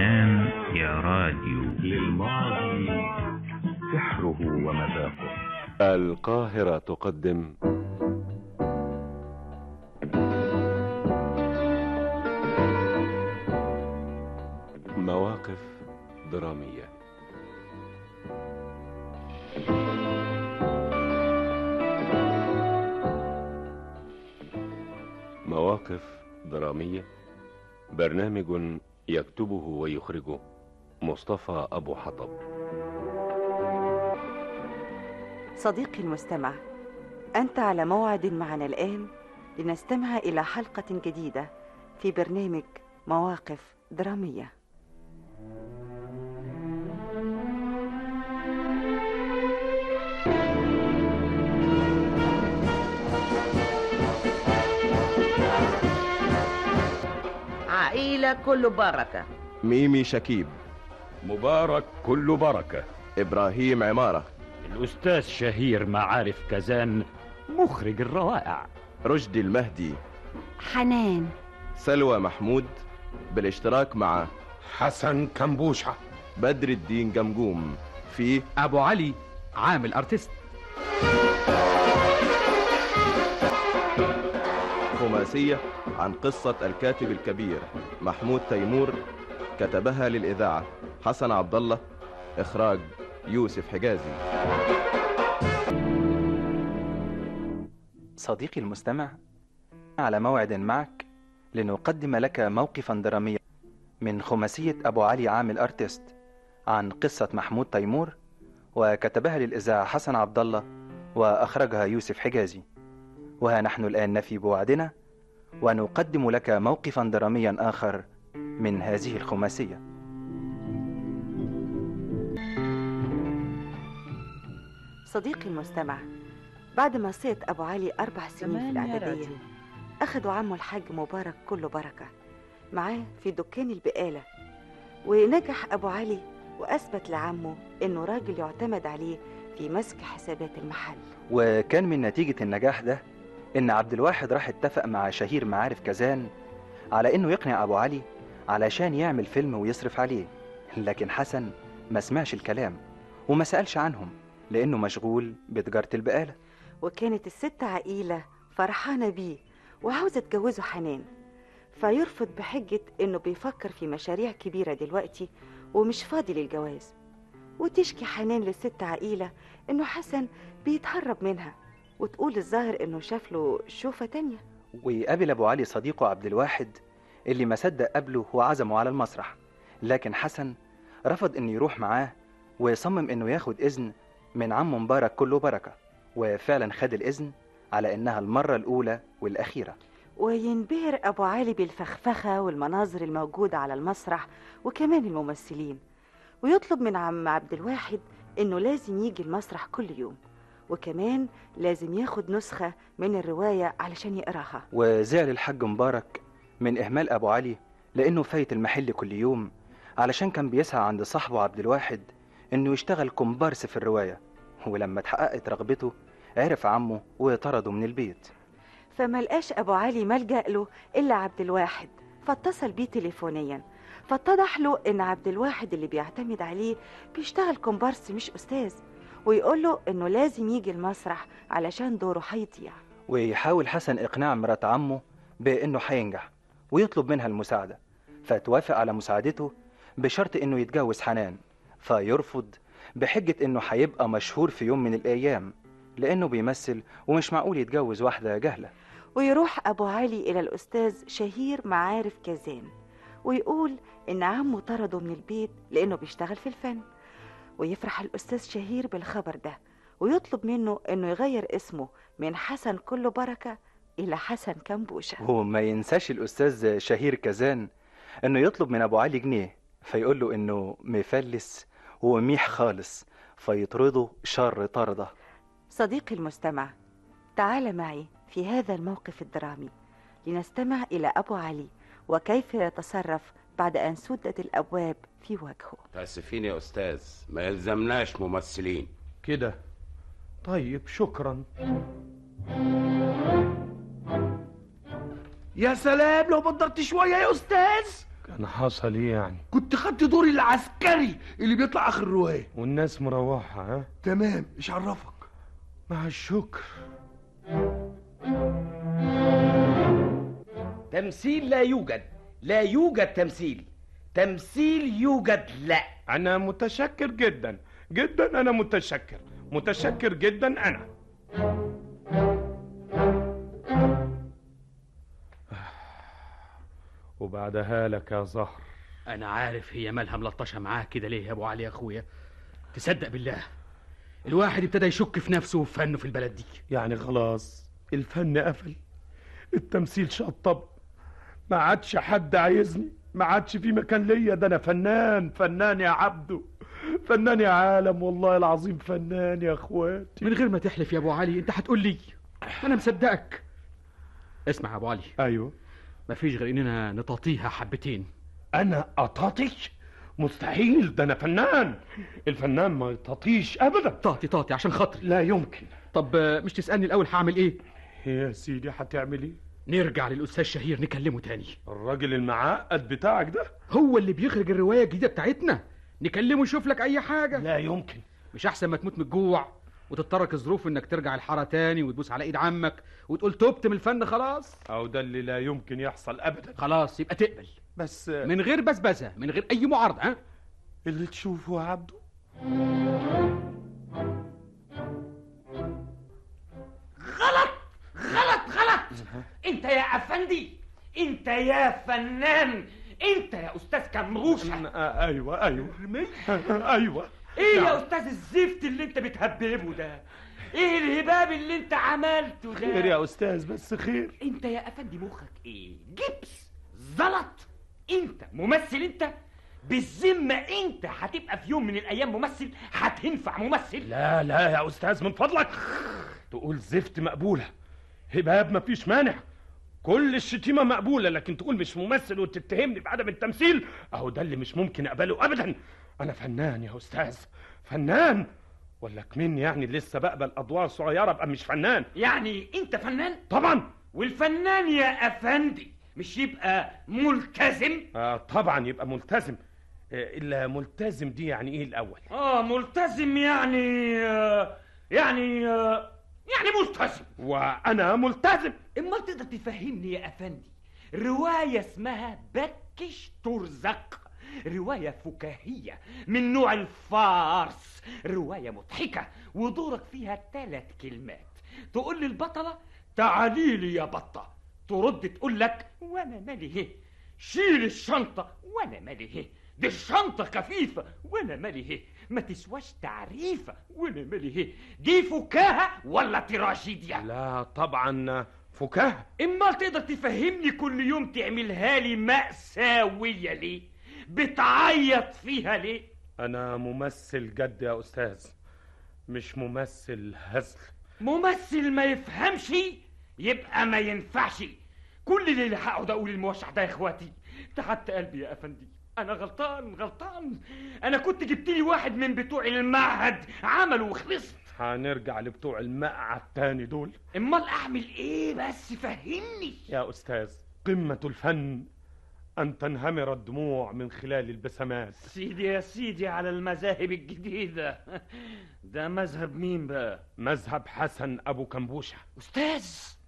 زمان يا راديو للماضي سحره ومذاقه القاهرة تقدم مواقف درامية مواقف درامية برنامج يكتبه ويخرجه مصطفى أبو حطب صديقي المستمع أنت على موعد معنا الآن لنستمع إلى حلقة جديدة في برنامج مواقف درامية عائلة كله بركة ميمي شكيب مبارك كله بركة إبراهيم عمارة الأستاذ شهير معارف كزان مخرج الروائع رشدي المهدي حنان سلوى محمود بالاشتراك مع حسن كمبوشة بدر الدين جمجوم في أبو علي عامل أرتست خماسية عن قصة الكاتب الكبير محمود تيمور كتبها للإذاعة حسن عبد الله إخراج يوسف حجازي صديقي المستمع على موعد معك لنقدم لك موقفا دراميا من خماسية أبو علي عامل أرتست عن قصة محمود تيمور وكتبها للإذاعة حسن عبد الله وأخرجها يوسف حجازي وها نحن الآن نفي بوعدنا ونقدم لك موقفا دراميا آخر من هذه الخماسية صديقي المستمع بعد ما صيت أبو علي أربع سنين في الإعدادية أخدوا عمه الحاج مبارك كله بركة معاه في دكان البقالة ونجح أبو علي وأثبت لعمه إنه راجل يعتمد عليه في مسك حسابات المحل وكان من نتيجة النجاح ده إن عبد الواحد راح اتفق مع شهير معارف كزان على إنه يقنع أبو علي علشان يعمل فيلم ويصرف عليه لكن حسن ما سمعش الكلام وما سألش عنهم لأنه مشغول بتجارة البقالة وكانت الست عقيلة فرحانة بيه وعاوزة تجوزه حنان فيرفض بحجة إنه بيفكر في مشاريع كبيرة دلوقتي ومش فاضي للجواز وتشكي حنان للست عقيلة إنه حسن بيتهرب منها وتقول الظاهر إنه شاف له شوفة تانية ويقابل أبو علي صديقه عبد الواحد اللي ما صدق قبله وعزمه على المسرح لكن حسن رفض إنه يروح معاه وصمم إنه ياخد إذن من عمه مبارك كله بركة وفعلا خد الإذن على إنها المرة الأولى والأخيرة وينبهر أبو علي بالفخفخة والمناظر الموجودة على المسرح وكمان الممثلين ويطلب من عم عبد الواحد إنه لازم يجي المسرح كل يوم وكمان لازم ياخد نسخة من الرواية علشان يقراها وزعل الحاج مبارك من إهمال أبو علي لأنه فايت المحل كل يوم علشان كان بيسعى عند صاحبه عبد الواحد إنه يشتغل كومبارس في الرواية ولما اتحققت رغبته عرف عمه وطرده من البيت فما لقاش أبو علي ملجأ له إلا عبد الواحد فاتصل بيه تليفونيا فاتضح له إن عبد الواحد اللي بيعتمد عليه بيشتغل كومبارس مش أستاذ ويقول له إنه لازم يجي المسرح علشان دوره هيضيع ويحاول حسن إقناع مرات عمه بإنه هينجح ويطلب منها المساعدة فتوافق على مساعدته بشرط إنه يتجوز حنان فيرفض بحجة إنه هيبقى مشهور في يوم من الأيام لأنه بيمثل ومش معقول يتجوز واحدة جهلة ويروح أبو علي إلى الأستاذ شهير معارف كازان ويقول إن عمه طرده من البيت لأنه بيشتغل في الفن ويفرح الأستاذ شهير بالخبر ده ويطلب منه إنه يغير اسمه من حسن كله بركة إلى حسن كمبوشة وما ينساش الأستاذ شهير كزان إنه يطلب من أبو علي جنيه فيقول له إنه مفلس وميح خالص فيطرده شر طردة صديقي المستمع تعال معي في هذا الموقف الدرامي لنستمع إلى أبو علي وكيف يتصرف بعد أن سدت الأبواب في وجهه تأسفين يا أستاذ ما يلزمناش ممثلين كده طيب شكرا يا سلام لو بدرت شوية يا أستاذ كان حصل ايه يعني كنت خدت دور العسكري اللي بيطلع اخر الروايه والناس مروحه ها تمام ايش عرفك مع الشكر تمثيل لا يوجد لا يوجد تمثيل تمثيل يوجد لا انا متشكر جدا جدا انا متشكر متشكر جدا انا وبعدها لك يا زهر انا عارف هي مالها ملطشه معاه كده ليه يا ابو علي يا اخويا تصدق بالله الواحد ابتدى يشك في نفسه وفي فنه في البلد دي يعني خلاص الفن قفل التمثيل شطب ما عادش حد عايزني ما عادش في مكان ليا ده انا فنان فنان يا عبده فنان يا عالم والله العظيم فنان يا اخواتي من غير ما تحلف يا ابو علي انت هتقول لي انا مصدقك اسمع يا ابو علي ايوه مفيش غير اننا نطاطيها حبتين انا اطاطي مستحيل ده انا فنان الفنان ما يطاطيش ابدا طاطي طاطي عشان خاطري لا يمكن طب مش تسالني الاول هعمل ايه يا سيدي هتعمل ايه نرجع للاستاذ شهير نكلمه تاني الراجل المعقد بتاعك ده هو اللي بيخرج الروايه الجديده بتاعتنا نكلمه يشوف لك اي حاجه لا يمكن مش احسن ما تموت من الجوع وتضطرك الظروف انك ترجع الحاره تاني وتبوس على ايد عمك وتقول تبت من الفن خلاص او ده اللي لا يمكن يحصل ابدا خلاص يبقى تقبل بس من غير بسبسه من غير اي معارضه ها اللي تشوفه يا عبده غلط غلط غلط انت يا افندي انت يا فنان انت يا استاذ كمروشه آه ايوه ايوه ايوه ايه يا استاذ الزفت اللي انت بتهببه ده ايه الهباب اللي انت عملته ده خير يا استاذ بس خير انت يا افندي مخك ايه جبس زلط انت ممثل انت بالذمة انت هتبقى في يوم من الايام ممثل هتنفع ممثل لا لا يا استاذ من فضلك تقول زفت مقبولة هباب مفيش مانع كل الشتيمة مقبولة لكن تقول مش ممثل وتتهمني بعدم التمثيل اهو ده اللي مش ممكن اقبله ابدا انا فنان يا استاذ فنان ولا كمين يعني لسه بقبل ادوار صغيرة ابقى مش فنان يعني انت فنان طبعا والفنان يا افندي مش يبقى ملتزم آه طبعا يبقى ملتزم آه الا ملتزم دي يعني ايه الاول اه ملتزم يعني آه يعني آه يعني ملتزم وانا ملتزم امال تقدر تفهمني يا افندي روايه اسمها بكش ترزق رواية فكاهية من نوع الفارس رواية مضحكة ودورك فيها ثلاث كلمات تقول للبطلة تعالي لي يا بطة ترد تقول لك وانا مالي هي شيل الشنطة وانا مالي هي دي الشنطة خفيفة وانا مالي هي ما تسواش تعريفة وانا مالي هي دي فكاهة ولا تراجيديا لا طبعا فكاهة امال تقدر تفهمني كل يوم تعملها لي مأساوية ليه بتعيط فيها ليه انا ممثل جد يا استاذ مش ممثل هزل ممثل ما يفهمش يبقى ما ينفعش كل اللي هقعد اقول الموشح ده يا اخواتي تحت قلبي يا افندي انا غلطان غلطان انا كنت جبت لي واحد من بتوع المعهد عمله وخلصت هنرجع لبتوع المقعد تاني دول امال اعمل ايه بس فهمني يا استاذ قمة الفن أن تنهمر الدموع من خلال البسمات سيدي يا سيدي على المذاهب الجديدة ده مذهب مين بقى؟ مذهب حسن أبو كمبوشة أستاذ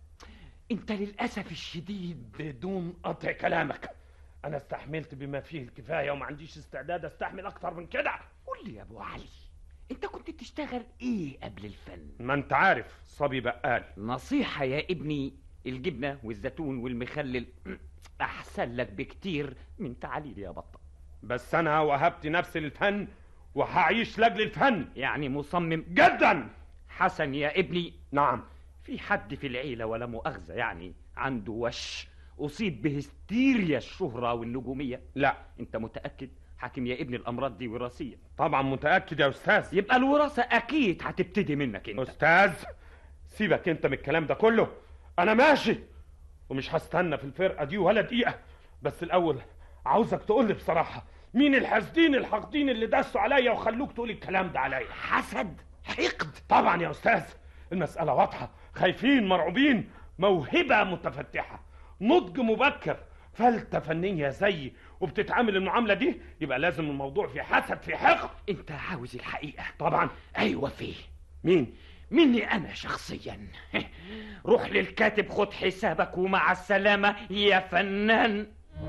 أنت للأسف الشديد بدون قطع كلامك أنا استحملت بما فيه الكفاية وما عنديش استعداد أستحمل أكتر من كده قول لي يا أبو علي أنت كنت بتشتغل إيه قبل الفن؟ ما أنت عارف صبي بقال نصيحة يا ابني الجبنة والزيتون والمخلل أحسن لك بكتير من تعاليل يا بطة بس أنا وهبت نفسي للفن وهعيش لأجل الفن يعني مصمم جدا حسن يا ابني نعم في حد في العيلة ولا مؤاخذة يعني عنده وش أصيب بهستيريا الشهرة والنجومية لا أنت متأكد حاكم يا ابني الأمراض دي وراثية طبعا متأكد يا أستاذ يبقى الوراثة أكيد هتبتدي منك أنت أستاذ سيبك أنت من الكلام ده كله أنا ماشي ومش هستنى في الفرقة دي ولا دقيقة بس الأول عاوزك تقول لي بصراحة مين الحاسدين الحاقدين اللي داسوا عليا وخلوك تقول الكلام ده عليا حسد حقد طبعا يا أستاذ المسألة واضحة خايفين مرعوبين موهبة متفتحة نضج مبكر فلتة فنية زيي وبتتعامل المعامله دي يبقى لازم الموضوع في حسد في حقد انت عاوز الحقيقه طبعا ايوه فيه مين مني انا شخصيا روح للكاتب خد حسابك ومع السلامه يا فنان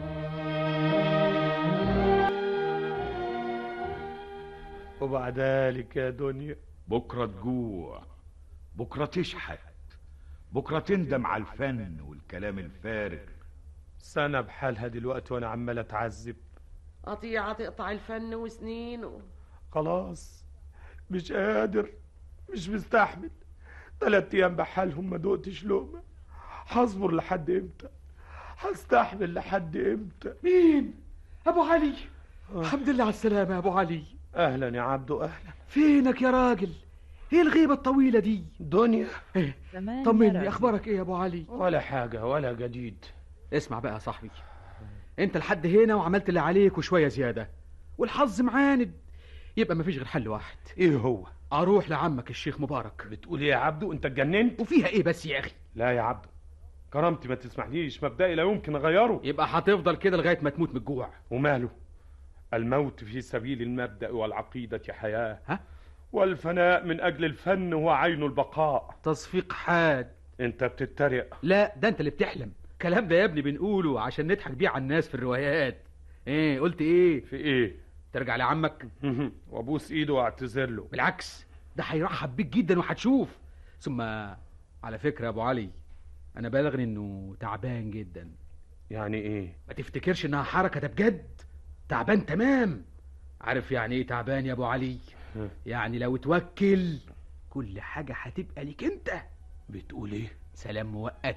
وبعد ذلك يا دنيا بكرة تجوع بكرة تشحت بكرة تندم على الفن والكلام الفارغ سنة بحالها دلوقتي وانا عمال اتعذب قطيعة تقطع الفن وسنينه خلاص مش قادر مش مستحمل تلات ايام بحالهم ما دقتش لقمة هصبر لحد امتى هستحمل لحد امتى مين ابو علي الحمد لله على السلامه يا ابو علي اهلا يا عبدو اهلا فينك يا راجل ايه الغيبه الطويله دي دنيا ايه طمني اخبارك ايه يا ابو علي ولا حاجة ولا جديد اسمع بقى يا صاحبي انت لحد هنا وعملت اللي عليك وشويه زياده والحظ معاند يبقى مفيش غير حل واحد ايه هو اروح لعمك الشيخ مبارك بتقول ايه يا عبدو انت اتجننت وفيها ايه بس يا اخي لا يا عبدو كرامتي ما تسمحليش مبدئي لا يمكن اغيره يبقى هتفضل كده لغايه ما تموت من الجوع وماله الموت في سبيل المبدأ والعقيدة حياة ها؟ والفناء من أجل الفن هو عين البقاء تصفيق حاد أنت بتتريق لا ده انت اللي بتحلم الكلام ده يا ابني بنقوله عشان نضحك بيه على الناس في الروايات ايه قلت ايه في إيه؟ ترجع لعمك وأبوس إيده وأعتذر له بالعكس ده هيرحب بيك جدا وهتشوف ثم على فكره يا ابو علي انا بلغني انه تعبان جدا يعني إيه؟ ما تفتكرش انها حركه ده بجد تعبان تمام عارف يعني ايه تعبان يا ابو علي يعني لو توكل كل حاجه هتبقى ليك انت بتقول إيه؟ سلام مؤقت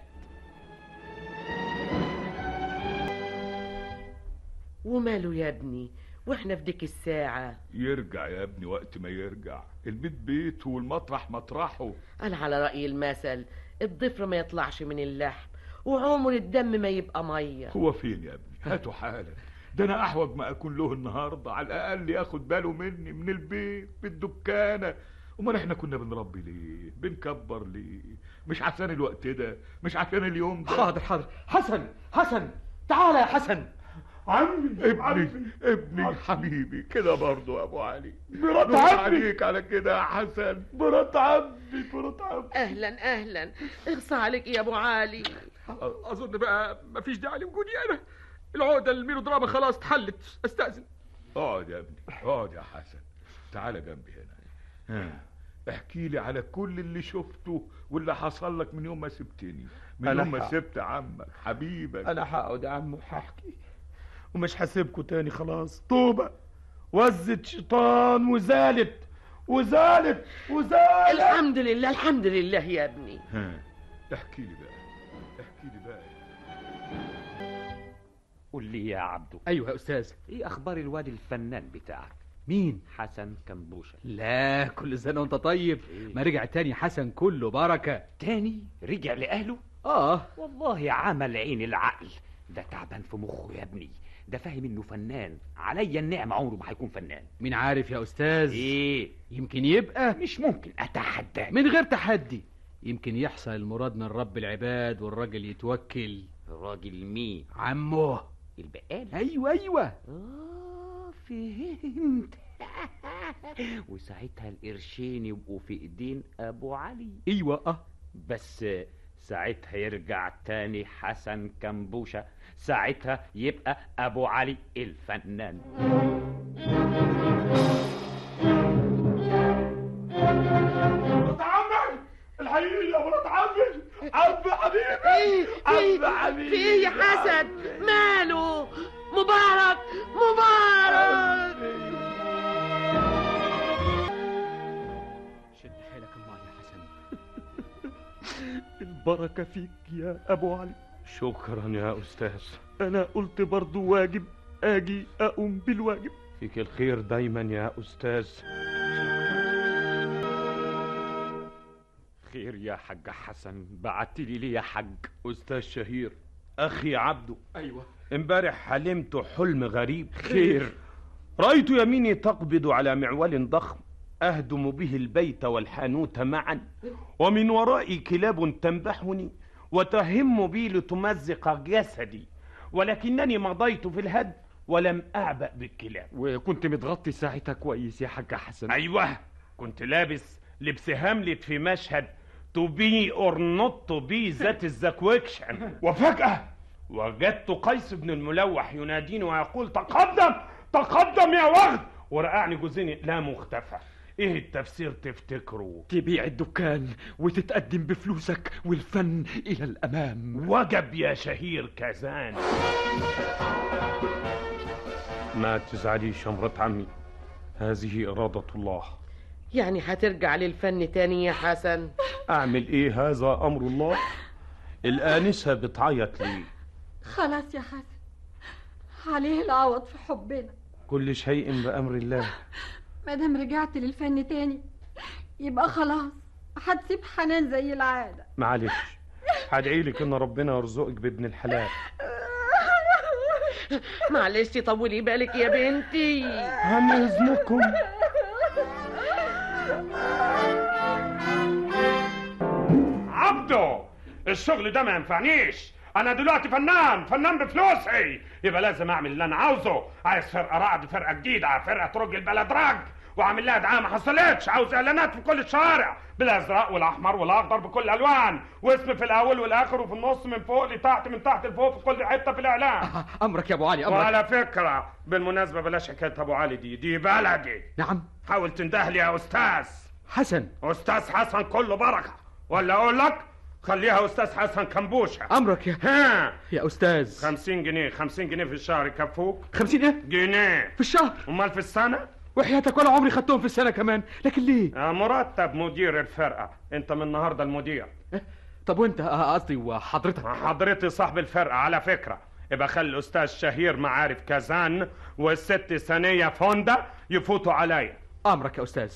وماله يا ابني واحنا في ديك الساعة يرجع يا ابني وقت ما يرجع البيت بيته والمطرح مطرحه أنا على رأي المثل الضفر ما يطلعش من اللحم وعمر الدم ما يبقى مية هو فين يا ابني هاتوا حالا ده انا احوج ما اكون له النهارده على الاقل ياخد باله مني من البيت بالدكانه امال احنا كنا بنربي ليه بنكبر ليه مش عشان الوقت ده مش عشان اليوم ده حاضر حاضر حسن حسن تعالى يا حسن عمي ابني ابني حبيبي كده برضه يا ابو علي مرات نور عمي. عليك على كده يا حسن مرات عمي مرات عمي أهلا أهلا اغصى عليك يا أبو علي اظن بقى مفيش داعي لوجودي انا العقده الميلودراما خلاص اتحلت استاذن اقعد يا ابني اقعد يا حسن تعالى جنبي هنا ها احكي لي على كل اللي شفته واللي حصل لك من يوم ما سبتني من أنا يوم ما ح- سبت عمك حبيبك أنا هقعد يا عم وهحكي ومش هسيبكوا تاني خلاص طوبة وزت شيطان وزالت وزالت وزالت الحمد لله الحمد لله يا ابني ها احكي لي بقى احكي لي بقى قول لي يا عبدو ايوه يا استاذ ايه اخبار الواد الفنان بتاعك مين حسن كمبوشة لا كل سنه وانت طيب ما رجع تاني حسن كله بركه تاني رجع لاهله اه والله عمل عين العقل ده تعبان في مخه يا ابني ده فاهم انه فنان عليا النعمة عمره ما هيكون فنان مين عارف يا استاذ ايه يمكن يبقى مش ممكن اتحداك من غير تحدي يمكن يحصل المراد من رب العباد والراجل يتوكل راجل مين عمه البقال ايوه ايوه اه فهمت وساعتها القرشين يبقوا في ايدين ابو علي ايوه اه بس ساعتها يرجع تاني حسن كمبوشة ساعتها يبقى ابو علي الفنان مرات عمي الحقيقي يا مرات عمي عم حبيبي عم حبيبي في ايه يا حسن ماله مبارك مبارك شد حيلك الله يا حسن البركة فيك يا أبو علي شكرا يا أستاذ أنا قلت برضو واجب أجي أقوم بالواجب فيك الخير دايما يا أستاذ خير يا حاج حسن بعت لي ليه يا حاج أستاذ شهير أخي عبده ايوه امبارح حلمت حلم غريب خير. رأيت يميني تقبض على معول ضخم أهدم به البيت والحانوت معا ومن ورائي كلاب تنبحني وتهم بي لتمزق جسدي ولكنني مضيت في الهد ولم أعبأ بالكلاب وكنت متغطي ساعتها كويس يا حاج حسن أيوه كنت لابس لبس هاملت في مشهد تو بي اور نوت تو بي ذات الزكويكشن وفجأة وجدت قيس بن الملوح يناديني ويقول تقدم تقدم يا وغد ورقعني جوزين اقلام واختفى ايه التفسير تفتكروا تبيع الدكان وتتقدم بفلوسك والفن الى الامام وجب يا شهير كازان ما تزعليش يا مرات عمي هذه إرادة الله يعني هترجع للفن تاني يا حسن أعمل إيه هذا أمر الله الآنسة بتعيط لي خلاص يا حسن عليه العوض في حبنا كل شيء بأمر الله ما دام رجعت للفن تاني يبقى خلاص هتسيب حنان زي العادة معلش هدعي لك إن ربنا يرزقك بابن الحلال معلش طولي بالك يا بنتي عن إذنكم عبده الشغل ده ما ينفعنيش انا دلوقتي فنان فنان بفلوسي يبقى لازم اعمل اللي انا عاوزه عايز فرقه رعد فرقه جديده فرقه ترج البلد رج واعمل لها دعايه ما حصلتش عاوز اعلانات في كل الشوارع بالازرق والاحمر والاخضر بكل الالوان واسم في الاول والاخر وفي النص من فوق لتحت من تحت لفوق في كل حته في الاعلان امرك يا ابو علي امرك وعلى فكره بالمناسبه بلاش حكايه ابو علي دي دي بلدي نعم حاول تنده لي يا استاذ حسن استاذ حسن كله بركه ولا اقول لك خليها استاذ حسن كمبوشه امرك يا ها يا استاذ 50 جنيه 50 جنيه في الشهر يكفوك 50 ايه جنيه في الشهر امال في السنه وحياتك ولا عمري خدتهم في السنه كمان لكن ليه آه، مرتب مدير الفرقه انت من النهارده المدير طب وانت آه، قصدي وحضرتك حضرتي صاحب الفرقه على فكره يبقى خلي الاستاذ شهير معارف كازان والست ثانيه فوندا يفوتوا عليا امرك يا استاذ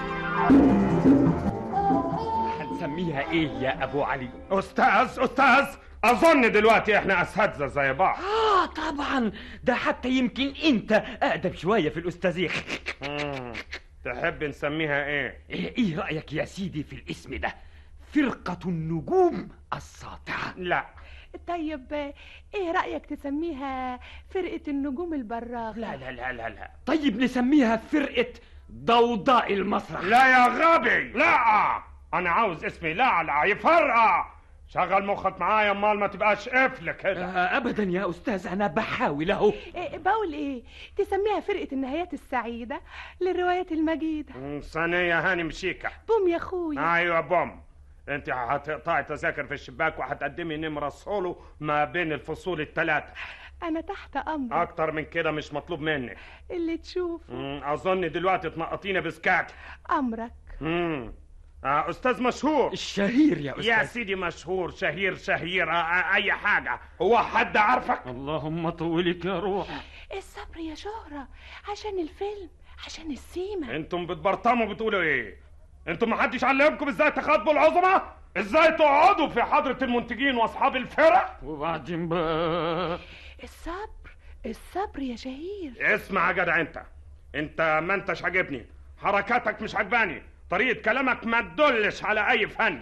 هنسميها ايه يا ابو علي استاذ استاذ اظن دلوقتي احنا اساتذه زي بعض اه طبعا ده حتى يمكن انت اقدم شويه في الاستاذيه مم. تحب نسميها ايه ايه رايك يا سيدي في الاسم ده فرقه النجوم الساطعه لا طيب ايه رأيك تسميها فرقة النجوم البراق لا لا لا لا لا طيب نسميها فرقه ضوضاء المسرح لا يا غبي لا انا عاوز اسمي لعلع يفرقع شغل مخك معايا امال ما تبقاش قفل كده آه ابدا يا استاذ انا بحاول اهو إيه بقول ايه تسميها فرقة النهايات السعيدة للروايات المجيدة مم، ثانية هاني مشيكة بوم يا اخويا ايوه بوم انت هتقطعي تذاكر في الشباك وهتقدمي نمرة سولو ما بين الفصول الثلاثة انا تحت امرك اكتر من كده مش مطلوب منك اللي تشوفه مم، اظن دلوقتي تنقطينا بسكات امرك مم. آه استاذ مشهور الشهير يا استاذ يا سيدي مشهور شهير شهير آه آه اي حاجة هو حد عارفك اللهم طولك يا روح الصبر يا شهرة عشان الفيلم عشان السيمة انتم بتبرطموا بتقولوا ايه انتم محدش علمكم ازاي تخاطبوا العظماء ازاي تقعدوا في حضرة المنتجين واصحاب الفرق وبعدين بقى الصبر الصبر يا شهير اسمع يا جدع انت انت ما انتش عاجبني حركاتك مش عجباني طريقة كلامك ما تدلش على اي فن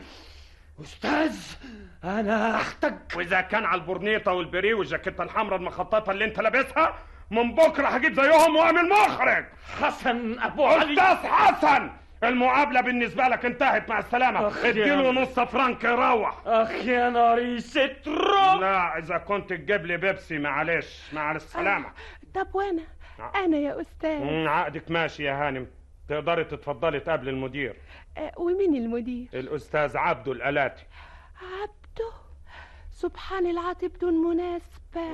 استاذ انا احتج واذا كان على البورنيطة والبري والجاكيتة الحمراء المخططة اللي انت لابسها من بكرة هجيب زيهم واعمل مخرج حسن ابو علي استاذ حسن المقابلة بالنسبة لك انتهت مع السلامة أخ يا- اديله نص فرنك يروح اخ يا ناري سترو لا اذا كنت تجيب لي بيبسي معلش مع السلامة طب وانا انا يا استاذ مم، عقدك ماشي يا هانم تقدري تتفضلي تقابل المدير آه، ومين المدير الاستاذ عبده الالاتي عبده سبحان العاطي بدون مناسبة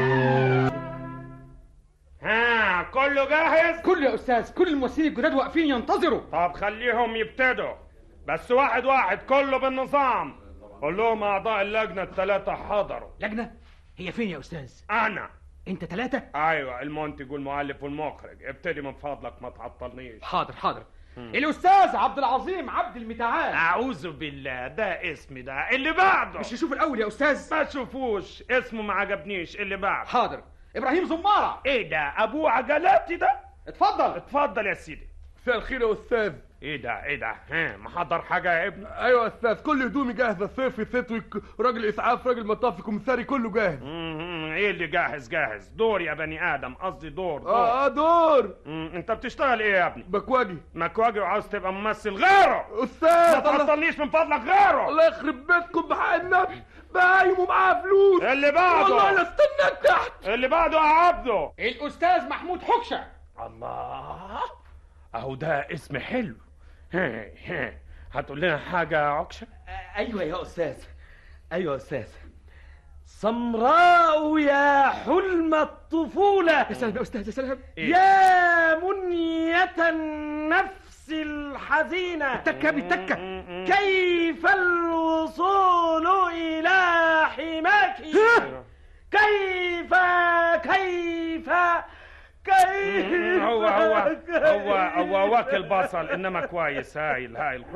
ها كله جاهز كل يا استاذ كل الممثلين الجداد واقفين ينتظروا طب خليهم يبتدوا بس واحد واحد كله بالنظام قول لهم اعضاء اللجنة الثلاثة حضروا لجنه هي فين يا استاذ انا انت ثلاثه ايوه المنتج والمؤلف والمخرج ابتدي من فضلك ما تعطلنيش حاضر حاضر الاستاذ عبد العظيم عبد المتعال اعوذ بالله ده اسمي ده اللي بعده مش نشوف الاول يا استاذ ما تشوفوش اسمه ما عجبنيش اللي بعده حاضر ابراهيم زماره ايه ده ابوه عجلاتي ده اتفضل اتفضل يا سيدي مساء الخير يا استاذ ايه ده ايه ده ها محضر حاجه يا ابني ايوه يا استاذ كل هدومي جاهزه صيفي ستوي راجل اسعاف راجل مطافي كومساري كله جاهز مم، ايه اللي جاهز جاهز دور يا بني ادم قصدي دور دور اه اه دور مم، انت بتشتغل ايه يا ابني بكواجي مكواجي وعاوز تبقى ممثل غيره استاذ ما الله- تعطلنيش من فضلك غيره الله يخرب بيتكم بحق النبي بايم ومعاه فلوس اللي بعده والله لا استناك تحت اللي بعده يا عبده الاستاذ محمود حكشه الله اهو ده اسم حلو ها ها هتقول لنا حاجه يا عكشه ايوه يا استاذ ايوه يا استاذ سمراء يا حلم الطفولة يا سلام يا استاذ يا سلام يا منية النفس الحزينة تكة بالتكة كيف الوصول إلى حماك كيف كيف كيف هو هو هو هو واكل بصل انما كويس هايل هايل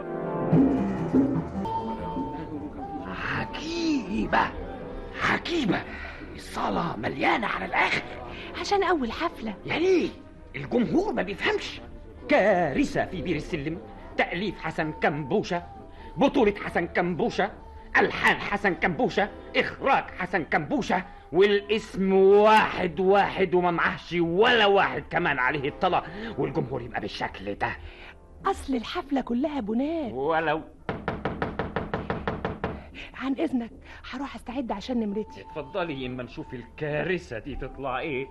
عجيبة عجيبة الصالة مليانة على الآخر عشان أول حفلة يعني إيه؟ الجمهور ما بيفهمش كارثة في بير السلم تأليف حسن كمبوشة بطولة حسن كمبوشة ألحان حسن كمبوشة إخراج حسن كمبوشة والاسم واحد واحد وما معهش ولا واحد كمان عليه الطلاق والجمهور يبقى بالشكل ده أصل الحفلة كلها بنات ولو عن إذنك هروح أستعد عشان نمرتي اتفضلي اما نشوف الكارثة دي تطلع ايه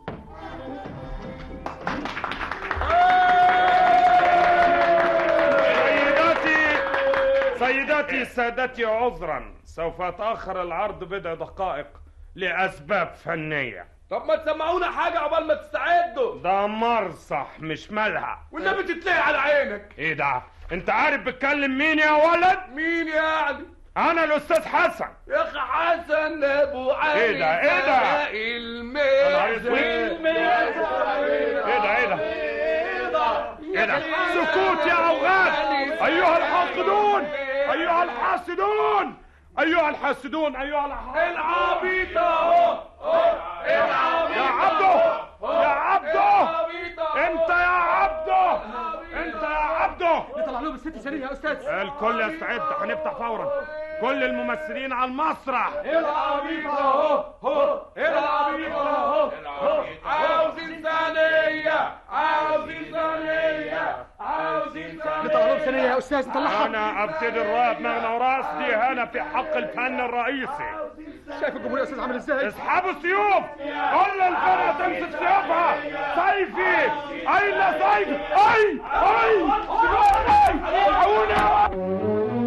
سيداتي سيداتي سادتي عذرا سوف اتاخر العرض بضع دقائق لاسباب فنيه طب ما تسمعونا حاجه عقبال ما تستعدوا ده مرصح مش ملهى والنبي تتلاقي على عينك ايه ده انت عارف بتكلم مين يا ولد مين يعني انا الاستاذ حسن يا اخي حسن ابو علي ايه ده ايه ده نهار الميزة اسود. ايه ده ايه ده ايه ده سكوت يا اوغاد ايها الحاسدون ايها الحاسدون ايها الحاسدون ايها الحاسدون العبيط اهو يا عبده يا عبده انت يا عبده انت يا عبده نطلع لهم الست سريع يا استاذ الكل يستعد هنفتح فورا كل الممثلين على المسرح العبيط اهو هو العبيط اهو هو عاوزين ثانية عاوزين ثانية عاوزين نطلع لهم ثانية سريع يا استاذ نطلعها انا ابتدي الراب مغنى وراس دي هنا في حق الفن الرئيسي شايف الجمهور يا استاذ عامل ازاي اسحبوا السيوف كل الفرقة تمسك سيوفها سيفي اين سيفي اي اي سيبوني الحقوني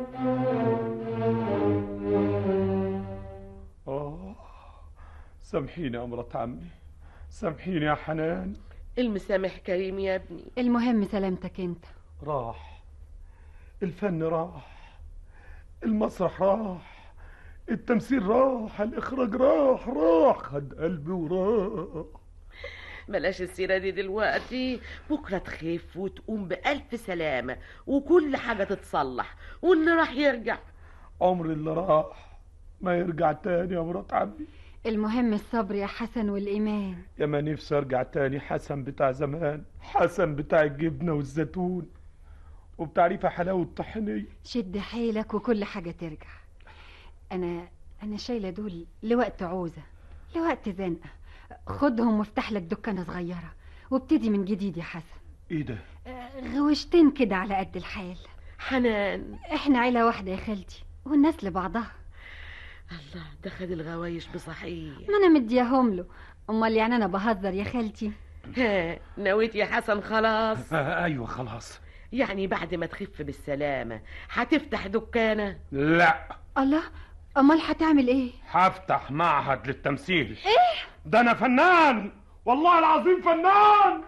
اه سامحيني يا مرات عمي سامحيني يا حنان المسامح كريم يا ابني المهم سلامتك انت راح الفن راح المسرح راح التمثيل راح الإخراج راح راح خد قلبي وراح بلاش السيرة دي دلوقتي بكرة تخف وتقوم بألف سلامة وكل حاجة تتصلح واللي راح يرجع عمر اللي راح ما يرجع تاني يا مرات عمي المهم الصبر يا حسن والإيمان يا ما نفسي ارجع تاني حسن بتاع زمان حسن بتاع الجبنة والزيتون وبتعريفة حلاوة الطحينية شد حيلك وكل حاجة ترجع أنا أنا شايلة دول لوقت عوزة لوقت زنقة خدهم وافتح لك دكانة صغيرة وابتدي من جديد يا حسن ايه ده غوشتين كده على قد الحال حنان احنا عيلة واحدة يا خالتي والناس لبعضها الله ده خد الغوايش بصحيح ما انا مدياهم له امال يعني انا بهزر يا خالتي ها نويت يا حسن خلاص ايوه خلاص يعني بعد ما تخف بالسلامة هتفتح دكانة لا الله امال هتعمل ايه هفتح معهد للتمثيل ايه ده انا فنان والله العظيم فنان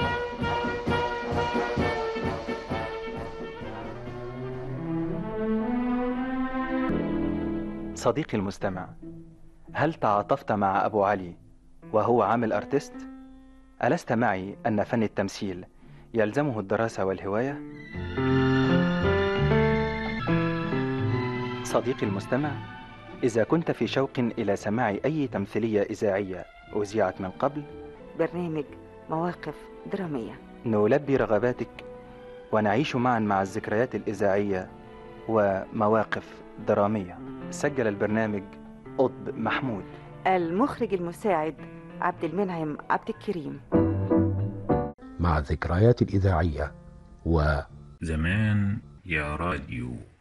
صديقي المستمع هل تعاطفت مع أبو علي وهو عامل أرتست؟ ألست معي أن فن التمثيل يلزمه الدراسة والهواية؟ صديقي المستمع إذا كنت في شوق إلى سماع أي تمثيلية إذاعية أذيعت من قبل برنامج مواقف درامية نلبي رغباتك ونعيش معا مع الذكريات الإذاعية ومواقف درامية سجل البرنامج قطب محمود المخرج المساعد عبد المنعم عبد الكريم مع الذكريات الإذاعية و زمان يا راديو